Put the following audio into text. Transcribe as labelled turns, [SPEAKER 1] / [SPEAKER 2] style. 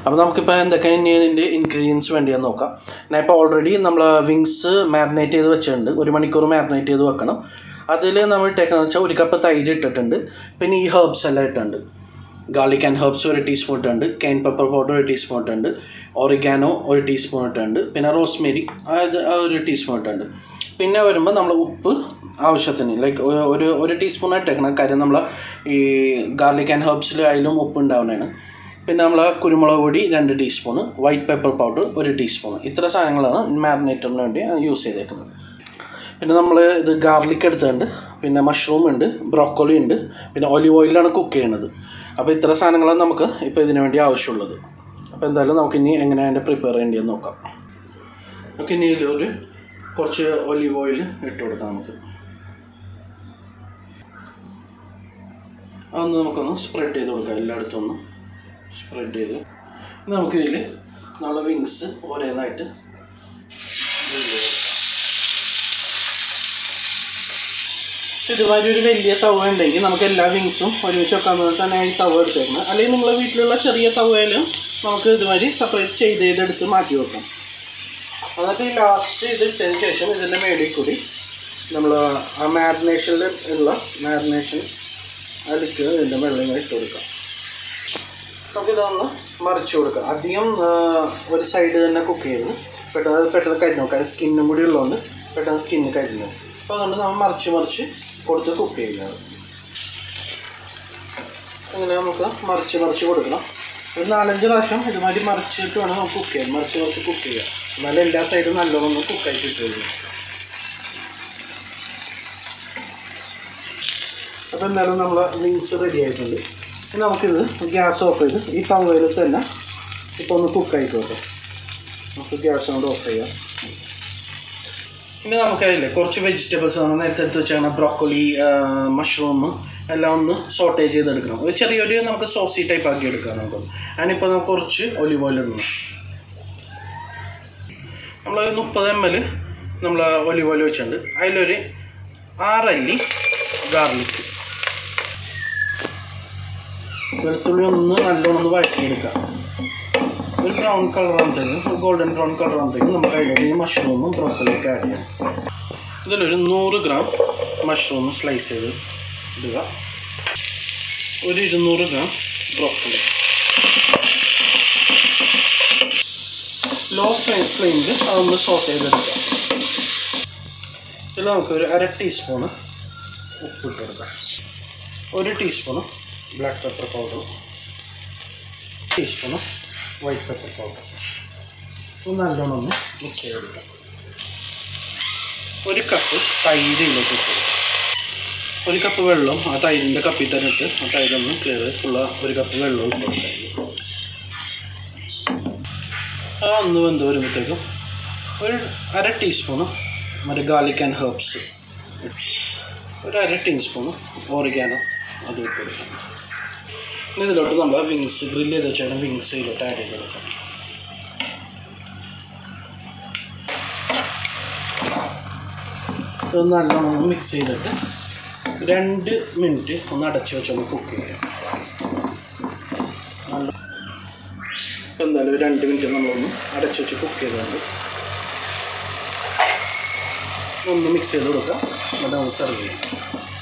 [SPEAKER 1] അപ്പോൾ നമുക്കിപ്പോൾ എന്തൊക്കെ ഇനി ഇതിൻ്റെ ഇൻഗ്രീഡിയൻസ് വേണ്ടിയെന്ന് നോക്കാം ഞാൻ ഇപ്പോൾ ഓൾറെഡി നമ്മൾ വിങ്സ് മാരിനേറ്റ് ചെയ്ത് വെച്ചിട്ടുണ്ട് ഒരു മണിക്കൂർ മാരിനേറ്റ് ചെയ്ത് വെക്കണം അതിൽ നമ്മൾ ഇട്ടേക്കുന്നത് വെച്ചാൽ ഒരു കപ്പ് തൈര് ഇട്ടിട്ടുണ്ട് പിന്നെ ഈ ഹെർബ്സ് എല്ലാം ഇട്ടിട്ടുണ്ട് ഗാർലിക് ആൻഡ് ഹെർബ്സ് ഒരു ടീസ്പൂൺ ഇട്ടുണ്ട് കെയിൻ പെപ്പർ പൗഡർ ഒരു ടീസ്പൂൺ ഇട്ടുണ്ട് ഒറിഗാനോ ഒരു ടീസ്പൂൺ ഇട്ടുണ്ട് പിന്നെ റോസ്മേരി അത് ഒരു ടീസ്പൂൺ ഇട്ടുണ്ട് പിന്നെ വരുമ്പോൾ നമ്മൾ ഉപ്പ് ആവശ്യത്തിന് ലൈക്ക് ഒരു ഒരു ടീസ്പൂൺ ഇട്ടേക്കണം കാര്യം നമ്മൾ ഈ ഗാർലിക് ആൻഡ് ഹെർബ്സിൽ അതിലും ഉപ്പ് ഉണ്ടാവുന്നതാണ് പിന്നെ നമ്മൾ കുരുമുളക് പൊടി രണ്ട് ടീസ്പൂണ് വൈറ്റ് പെപ്പർ പൗഡർ ഒരു ടീസ്പൂൺ ഇത്ര സാധനങ്ങളാണ് മാരിനേറ്ററിന് വേണ്ടി യൂസ് ചെയ്തേക്കുന്നത് പിന്നെ നമ്മൾ ഇത് ഗാർലിക് എടുത്തിട്ടുണ്ട് പിന്നെ മഷ്റൂം ഉണ്ട് ബ്രോക്കോളി ഉണ്ട് പിന്നെ ഒലിവ് ഓയിലാണ് കുക്ക് ചെയ്യണത് അപ്പോൾ ഇത്ര സാധനങ്ങളാണ് നമുക്ക് ഇപ്പോൾ ഇതിനു വേണ്ടി ആവശ്യമുള്ളത് അപ്പോൾ എന്തായാലും നമുക്ക് ഇനി എങ്ങനെ അതിൻ്റെ പ്രിപ്പയർ ചെയ്യേണ്ടതെന്ന് നോക്കാം നമുക്ക് ഇനി ഇതിലൊരു കുറച്ച് ഒലിവ് ഓയിൽ ഇട്ട് കൊടുക്കാം നമുക്ക് അതൊന്ന് നമുക്കൊന്ന് സ്പ്രെഡ് ചെയ്ത് കൊടുക്കാം എല്ലായിടത്തും ഒന്ന് സ്പ്രെഡ് ചെയ്ത് ഇനി നമുക്കിതിൽ നമ്മളെ വിങ്സ് ഓരോന്നായിട്ട് ഇതുമാതിരി ഒരു വലിയ തവ ഉണ്ടെങ്കിൽ നമുക്ക് എല്ലാ വിങ്സും ഒരുമിച്ച് വെക്കാൻ വേണ്ടി തന്നെ ഈ തവ എടുത്തേക്കുന്നത് അല്ലെങ്കിൽ നിങ്ങളുടെ വീട്ടിലുള്ള ചെറിയ തവയിലും നമുക്ക് ഇതുമാതിരി സെപ്പറേറ്റ് ചെയ്ത് ചെയ്തെടുത്ത് മാറ്റി വെക്കാം എന്നിട്ട് ഈ ലാസ്റ്റ് ഇത് ഇട്ടതിന് ശേഷം ഇതിൻ്റെ മേളിൽ കൂടി നമ്മൾ ആ മാരിനേഷനിൽ ഉള്ള മാരിനേഷൻ അതിലേക്ക് ഇതിൻ്റെ വെള്ളം ഇങ്ങനെ ഇട്ട് കൊടുക്കാം നമുക്കിതൊന്ന് മറിച്ച് കൊടുക്കാം അധികം ആ, ഒരു സൈഡ് തന്നെ കുക്ക് ചെയ്ത് പെട്ടെന്ന് പെട്ടെന്ന് കരിഞ്ഞു നോക്കാം സ്കിന്നും കൂടി ഉള്ളതുകൊണ്ട് പെട്ടെന്ന് സ്കിന്ന് കരിഞ്ഞു അപ്പോൾ അതുകൊണ്ട് നമ്മൾ മറിച്ച് മറിച്ച് കൊടുത്ത് കുക്ക് ചെയ്യുന്നത് അങ്ങനെ നമുക്ക് മറിച്ച് മറിച്ച് കൊടുക്കണം ഒരു നാലഞ്ച് പ്രാവശ്യം ഇതുമാതിരി മറിച്ചിട്ട് വേണം നമുക്ക് കുക്ക് ചെയ്യാൻ മറിച്ച് മറിച്ച് കുക്ക് ചെയ്യാം എന്നാലും എല്ലാ സൈഡും നല്ലോണം കുക്കായി കിട്ടുള്ളൂ അപ്പോൾ എന്തായാലും നമ്മൾ വിങ്സ് റെഡി ആയിട്ടുണ്ട് ഇനി നമുക്കിത് ഗ്യാസ് ഓഫ് ചെയ്ത് ഈ തവയിൽ തന്നെ ഇപ്പോൾ ഒന്ന് കുക്ക് ആയിക്കോട്ടെ നമുക്ക് ഗ്യാസ് കൊണ്ട് ഓഫ് ചെയ്യാം ഇനി നമുക്കതില്ലേ കുറച്ച് വെജിറ്റബിൾസ് നമ്മൾ നേരത്തെ എടുത്ത് വെച്ചാണ് ബ്രോക്കോളി മഷ്റൂം എല്ലാം ഒന്ന് സോട്ടേ ചെയ്തെടുക്കണം ഒരു ചെറിയൊരു നമുക്ക് സോസി ടൈപ്പ് ആക്കി എടുക്കാം നമുക്ക് അതിനിപ്പോൾ നമുക്ക് കുറച്ച് ഒലിവ് ഓയിൽ ഇടണം നമ്മൾ മുപ്പത് എം എൽ നമ്മൾ ഒലിവ് ഓയിൽ വെച്ചിട്ടുണ്ട് അതിലൊരു ആറല്ലി ഗാർലിക് വെളുത്തുള്ളി ഒന്ന് നല്ലോണം ഒന്ന് വഴറ്റിയെടുക്കാം ഒരു ബ്രൗൺ കളർ ആകുമ്പോഴത്തേക്കും ഗോൾഡൻ ബ്രൗൺ കളർ ആകുമ്പോഴത്തേക്കും നമുക്ക് അതിലേക്ക് ഈ മഷ്റൂമും ബ്രോക്കലിയൊക്കെ ആഡ് ചെയ്യാം ഇതിലൊരു നൂറ് ഗ്രാം മഷ്റൂം സ്ലൈസ് ചെയ്ത് ഇടുക ഒരു ഇരുന്നൂറ് ഗ്രാം ബ്രോക്കലി ലോ ഫ്ലെയിം ഫ്ലെയിമിൽ അതൊന്ന് സോട്ട് ചെയ്തെടുക്കാം ഇതിൽ നമുക്ക് ഒരു അര ടീസ്പൂണ് ഉപ്പ് ഇട്ട് കൊടുക്കാം ഒരു teaspoon black pepper powder teaspoon white pepper powder ഇത് നല്ലോണം ഒന്ന് മിക്സ് ചെയ്തെടുക്കാം ഒരു കപ്പ് തൈര് ഇതിലേക്ക് ഇട്ട് കൊടുക്കാം ഒരു കപ്പ് വെള്ളം ആ തൈരിൻ്റെ കപ്പിൽ തന്നെ ഇട്ട് ആ തൈരൊന്ന് ക്ലിയർ ഫുള്ള ഒരു കപ്പ് വെള്ളവും ഇട്ട് കൊടുക്കാം ആ ഒന്ന് വെന്ത് വരുമ്പോഴത്തേക്കും ഒരു അര ടീസ്പൂണ് മറ്റേ ഗാർലിക് ആൻഡ് ഹെർബ്സ് ഒരു അര ടീസ്പൂണ് ഓറിഗാനോ അത് ഇട്ട് കൊടുക്കാം ഇനി ഇതിലോട്ട് നമ്മൾ വിങ്സ് ഗ്രില്ല് ചെയ്ത് വെച്ചാണ് വിങ്സ് ഇതിലോട്ട് ആഡ് ചെയ്ത് കൊടുക്കാം ഇതൊന്ന് നല്ലോണം ഒന്ന് മിക്സ് ചെയ്തിട്ട് രണ്ട് മിനിറ്റ് ഒന്ന് അടച്ചു വെച്ചൊന്ന് കുക്ക് ചെയ്യാം നല്ല എന്തായാലും ഒരു രണ്ട് മിനിറ്റ് നമ്മളൊന്ന് അടച്ചു വെച്ച് കുക്ക് ചെയ്തുകൊണ്ട് ഒന്ന് മിക്സ് ചെയ്ത് കൊടുക്കാം എന്നിട്ട് നമുക്ക് സെർവ് ചെയ്യാം